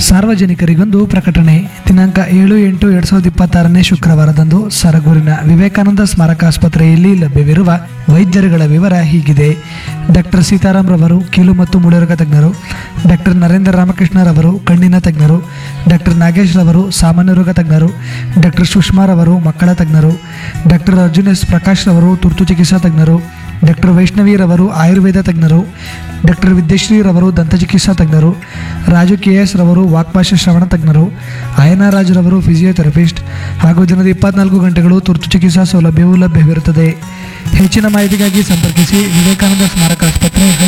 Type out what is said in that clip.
ಸಾರ್ವಜನಿಕರಿಗೊಂದು ಪ್ರಕಟಣೆ ದಿನಾಂಕ ಏಳು ಎಂಟು ಎರಡು ಸಾವಿರದ ಇಪ್ಪತ್ತಾರನೇ ಶುಕ್ರವಾರದಂದು ಸರಗೂರಿನ ವಿವೇಕಾನಂದ ಸ್ಮಾರಕ ಆಸ್ಪತ್ರೆಯಲ್ಲಿ ಲಭ್ಯವಿರುವ ವೈದ್ಯರುಗಳ ವಿವರ ಹೀಗಿದೆ ಡಾಕ್ಟರ್ ಸೀತಾರಾಮ್ ರವರು ಕೀಲು ಮತ್ತು ಮುಳುರೋಗ ತಜ್ಞರು ಡಾಕ್ಟರ್ ನರೇಂದ್ರ ರಾಮಕೃಷ್ಣರವರು ಕಣ್ಣಿನ ತಜ್ಞರು ಡಾಕ್ಟರ್ ನಾಗೇಶ್ ರವರು ಸಾಮಾನ್ಯ ರೋಗ ತಜ್ಞರು ಡಾಕ್ಟರ್ ಸುಷ್ಮಾ ರವರು ಮಕ್ಕಳ ತಜ್ಞರು ಡಾಕ್ಟರ್ ಅರ್ಜುನ್ ಎಸ್ ಪ್ರಕಾಶ್ ರವರು ತುರ್ತು ಚಿಕಿತ್ಸಾ ತಜ್ಞರು ಡಾಕ್ಟರ್ ವೈಷ್ಣವಿ ರವರು ಆಯುರ್ವೇದ ತಜ್ಞರು ಡಾಕ್ಟರ್ ವಿದ್ಯಶ್ರೀ ರವರು ದಂತಚಿಕಿತ್ಸಾ ತಜ್ಞರು ರಾಜು ಕೆ ಎಸ್ ರವರು ವಾಕ್ಭಾಷಾ ಶ್ರವಣ ತಜ್ಞರು ಅಯನ ರಾಜ್ ರವರು ಫಿಸಿಯೋಥೆರಪಿಸ್ಟ್ ಹಾಗೂ ದಿನದ ಇಪ್ಪತ್ನಾಲ್ಕು ಗಂಟೆಗಳು ತುರ್ತು ಚಿಕಿತ್ಸಾ ಸೌಲಭ್ಯವೂ ಲಭ್ಯವಿರುತ್ತದೆ ಹೆಚ್ಚಿನ ಮಾಹಿತಿಗಾಗಿ ಸಂಪರ್ಕಿಸಿ ವಿವೇಕಾನಂದ ಸ್ಮಾರಕ ಆಸ್ಪತ್ರೆ